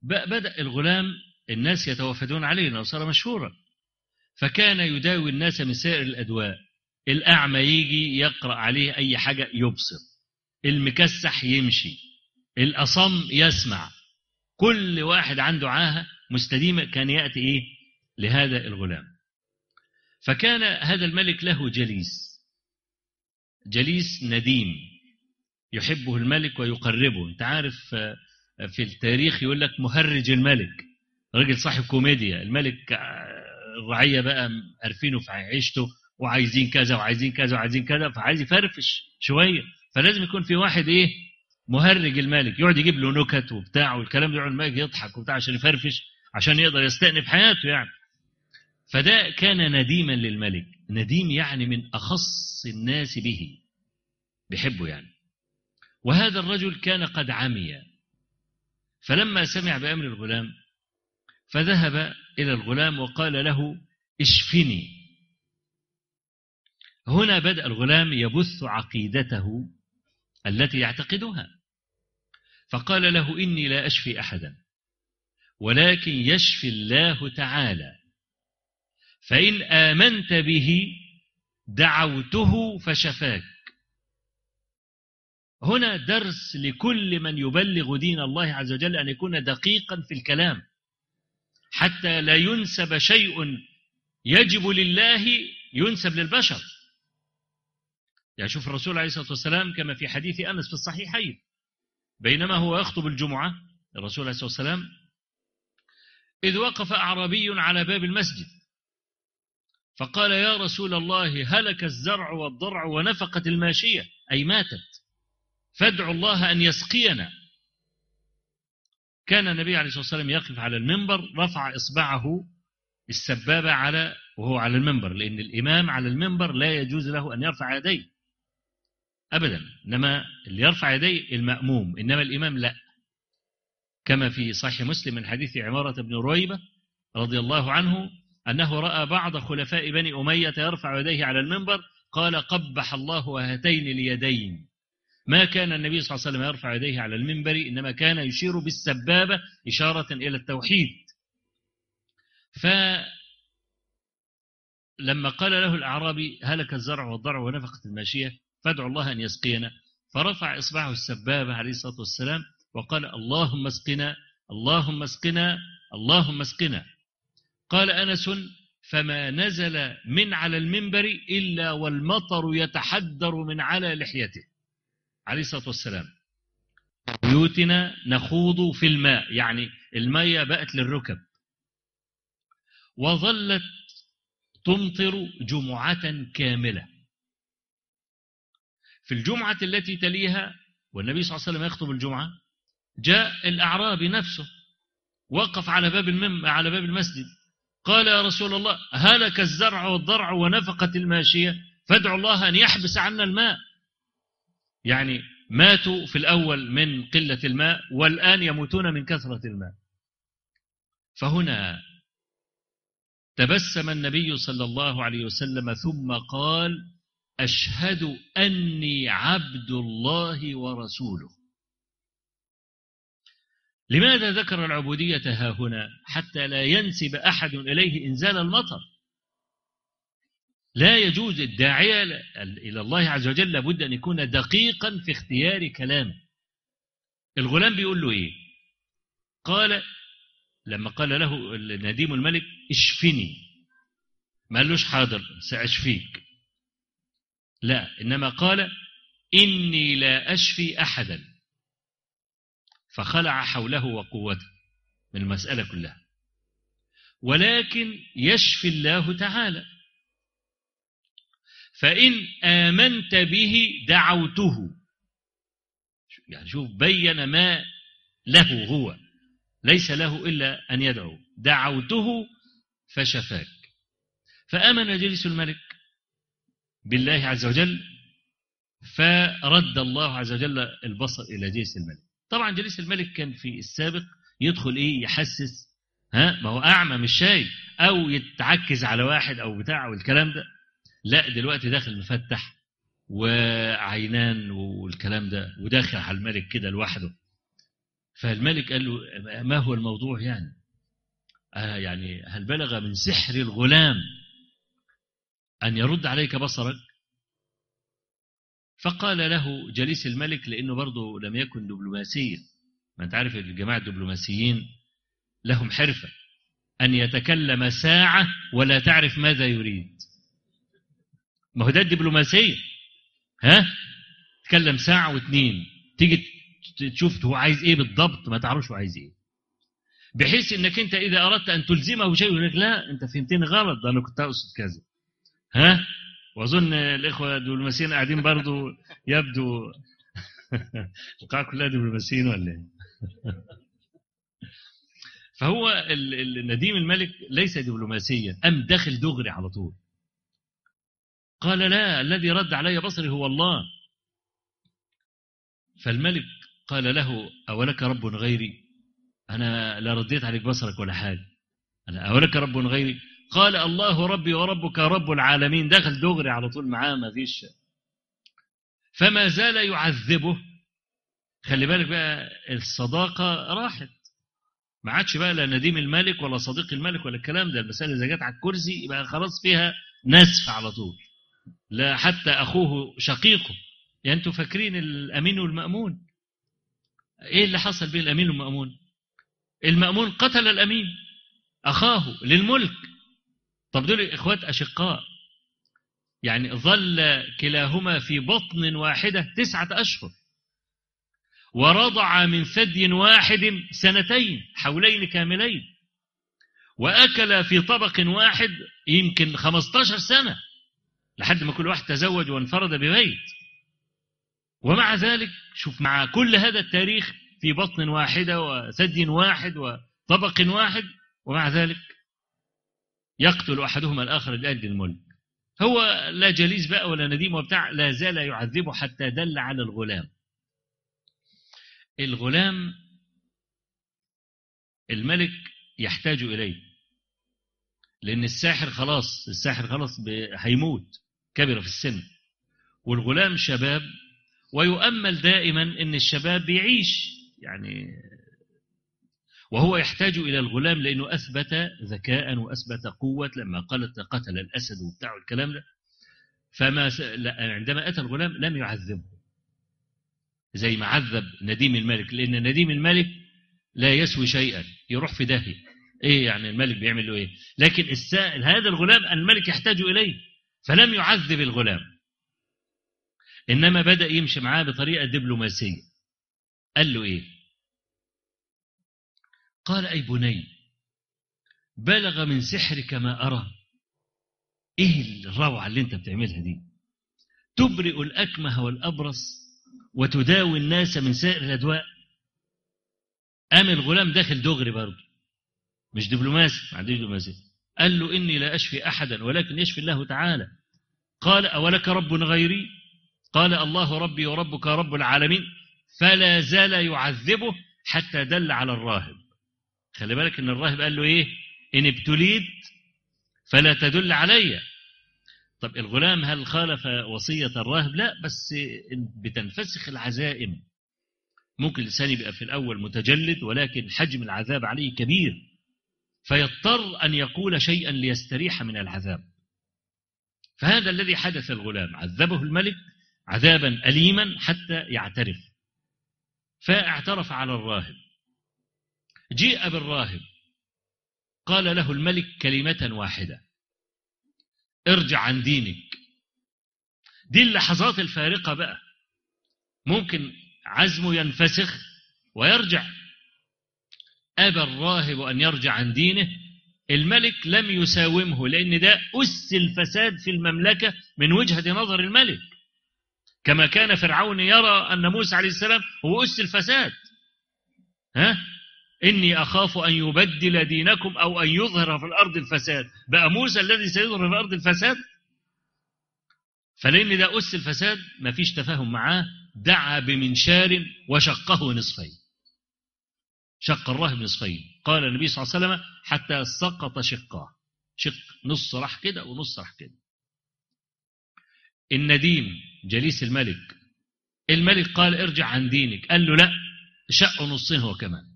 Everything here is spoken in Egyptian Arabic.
بدأ الغلام الناس يتوافدون عليه لأنه صار مشهورا فكان يداوي الناس من سائر الأدواء الأعمى يجي يقرأ عليه أي حاجة يبصر المكسح يمشي الأصم يسمع كل واحد عنده عاهة مستديمة كان يأتي إيه لهذا الغلام فكان هذا الملك له جليس جليس نديم يحبه الملك ويقربه انت عارف في التاريخ يقول لك مهرج الملك راجل صاحب كوميديا الملك الرعية بقى عارفينه في عيشته وعايزين كذا وعايزين كذا وعايزين كذا فعايز يفرفش شوية فلازم يكون في واحد ايه مهرج الملك يقعد يجيب له نكت وبتاع والكلام ده يقعد الملك يضحك وبتاع عشان يفرفش عشان يقدر يستأنف حياته يعني فده كان نديما للملك نديم يعني من أخص الناس به بيحبه يعني وهذا الرجل كان قد عمي فلما سمع بأمر الغلام فذهب إلى الغلام وقال له اشفني هنا بدأ الغلام يبث عقيدته التي يعتقدها فقال له إني لا أشفي أحدا ولكن يشفي الله تعالى فإن آمنت به دعوته فشفاك هنا درس لكل من يبلغ دين الله عز وجل أن يكون دقيقا في الكلام حتى لا ينسب شيء يجب لله ينسب للبشر يعني شوف الرسول عليه الصلاة والسلام كما في حديث أنس في الصحيحين بينما هو يخطب الجمعة الرسول عليه الصلاة والسلام إذ وقف أعرابي على باب المسجد فقال يا رسول الله هلك الزرع والضرع ونفقت الماشية أي ماتت فادعوا الله أن يسقينا كان النبي عليه الصلاة والسلام يقف على المنبر رفع إصبعه السبابة على وهو على المنبر لأن الإمام على المنبر لا يجوز له أن يرفع يديه أبدا إنما اللي يرفع يديه المأموم إنما الإمام لا كما في صحيح مسلم من حديث عمارة بن رويبة رضي الله عنه أنه رأى بعض خلفاء بني أمية يرفع يديه على المنبر قال قبح الله هاتين اليدين ما كان النبي صلى الله عليه وسلم يرفع يديه على المنبر إنما كان يشير بالسبابة إشارة إلى التوحيد فلما قال له الأعرابي هلك الزرع والضرع ونفقت الماشية فادعوا الله أن يسقينا فرفع إصبعه السبابة عليه الصلاة والسلام وقال اللهم اسقنا اللهم اسقنا اللهم اسقنا قال أنس فما نزل من على المنبر إلا والمطر يتحدر من على لحيته عليه الصلاة والسلام بيوتنا نخوض في الماء يعني المية بقت للركب وظلت تمطر جمعة كاملة في الجمعة التي تليها والنبي صلى الله عليه وسلم يخطب الجمعة جاء الأعرابي نفسه وقف على باب المم على باب المسجد قال يا رسول الله هلك الزرع والضرع ونفقت الماشية فادعوا الله أن يحبس عنا الماء يعني ماتوا في الأول من قلة الماء والآن يموتون من كثرة الماء فهنا تبسم النبي صلى الله عليه وسلم ثم قال أشهد أني عبد الله ورسوله لماذا ذكر العبودية ها هنا حتى لا ينسب أحد إليه إنزال المطر لا يجوز الداعية إلى الله عز وجل لابد أن يكون دقيقا في اختيار كلامه الغلام بيقول له إيه قال لما قال له نديم الملك اشفني ما قالوش حاضر سأشفيك لا إنما قال إني لا أشفي أحدا فخلع حوله وقوته من المسألة كلها ولكن يشفي الله تعالى فإن آمنت به دعوته يعني شوف بين ما له هو ليس له إلا أن يدعو دعوته فشفاك فآمن جليس الملك بالله عز وجل فرد الله عز وجل البصر إلى جليس الملك طبعا جليس الملك كان في السابق يدخل إيه يحسس ها ما هو أعمى مش شايف أو يتعكز على واحد أو بتاع والكلام ده لا دلوقتي داخل مفتح وعينان والكلام ده وداخل على الملك كده لوحده فالملك قال له ما هو الموضوع يعني آه يعني هل بلغ من سحر الغلام أن يرد عليك بصرك فقال له جليس الملك لأنه برضه لم يكن دبلوماسيا ما أنت عارف الجماعة الدبلوماسيين لهم حرفة أن يتكلم ساعة ولا تعرف ماذا يريد ما هو ده الدبلوماسية ها تكلم ساعة واثنين تيجي تشوف هو عايز ايه بالضبط ما تعرفش هو عايز ايه بحيث انك انت اذا اردت ان تلزمه شيء يقول لك لا انت فهمتني غلط ده انا كنت اقصد كذا ها واظن الاخوه الدبلوماسيين قاعدين برضو يبدو القاعه كلها دبلوماسيين ولا ايه فهو النديم الملك ليس دبلوماسيا ام داخل دغري على طول قال لا الذي رد علي بصري هو الله فالملك قال له أولك رب غيري أنا لا رديت عليك بصرك ولا حاجة أنا أولك رب غيري قال الله ربي وربك رب العالمين دخل دغري على طول معاه ما فيش فما زال يعذبه خلي بالك بقى الصداقة راحت ما عادش بقى لا نديم الملك ولا صديق الملك ولا الكلام ده المسألة إذا جت على الكرسي يبقى خلاص فيها نسف على طول لا حتى أخوه شقيقه يعني أنتوا فاكرين الأمين والمأمون إيه اللي حصل بين الأمين والمأمون المأمون قتل الأمين أخاه للملك طب دول إخوات أشقاء يعني ظل كلاهما في بطن واحدة تسعة أشهر ورضع من ثدي واحد سنتين حولين كاملين وأكل في طبق واحد يمكن 15 سنة لحد ما كل واحد تزوج وانفرد ببيت ومع ذلك شوف مع كل هذا التاريخ في بطن واحدة وثدي واحد وطبق واحد ومع ذلك يقتل أحدهما الآخر لأجل الملك هو لا جليس بقى ولا نديم وبتاع لا زال يعذبه حتى دل على الغلام الغلام الملك يحتاج إليه لأن الساحر خلاص الساحر خلاص هيموت كبر في السن والغلام شباب ويؤمل دائما ان الشباب بيعيش يعني وهو يحتاج الى الغلام لانه اثبت ذكاء واثبت قوه لما قالت قتل الاسد وبتاع الكلام ده فما س... عندما اتى الغلام لم يعذبه زي ما عذب نديم الملك لان نديم الملك لا يسوي شيئا يروح في داهيه ايه يعني الملك بيعمل له ايه لكن السائل هذا الغلام الملك يحتاج اليه فلم يعذب الغلام إنما بدأ يمشي معاه بطريقة دبلوماسية قال له إيه قال أي بني بلغ من سحرك ما أرى إيه الروعة اللي أنت بتعملها دي تبرئ الأكمه والأبرص وتداوي الناس من سائر الأدواء قام الغلام داخل دغري برضه مش دبلوماسي ما عندوش دبلوماسي قال له إني لا أشفي أحدا ولكن يشفي الله تعالى قال أولك رب غيري قال الله ربي وربك رب العالمين فلا زال يعذبه حتى دل على الراهب خلي بالك ان الراهب قال له ايه ان ابتليت فلا تدل علي طب الغلام هل خالف وصية الراهب لا بس بتنفسخ العزائم ممكن الإنسان يبقى في الأول متجلد ولكن حجم العذاب عليه كبير فيضطر أن يقول شيئا ليستريح من العذاب فهذا الذي حدث الغلام عذبه الملك عذابا أليما حتى يعترف فاعترف على الراهب جيء بالراهب قال له الملك كلمة واحدة ارجع عن دينك دي اللحظات الفارقة بقى ممكن عزمه ينفسخ ويرجع أبى الراهب أن يرجع عن دينه الملك لم يساومه لأن ده أس الفساد في المملكة من وجهة نظر الملك كما كان فرعون يرى أن موسى عليه السلام هو أس الفساد ها إني أخاف أن يبدل دينكم أو أن يظهر في الأرض الفساد بقى موسى الذي سيظهر في الأرض الفساد فلأن ده أس الفساد ما فيش تفاهم معاه دعا بمنشار وشقه نصفين شق الراهب نصفين قال النبي صلى الله عليه وسلم حتى سقط شقاه شق نص راح كده ونص راح كده النديم جليس الملك الملك قال ارجع عن دينك قال له لا شقه نصين هو كمان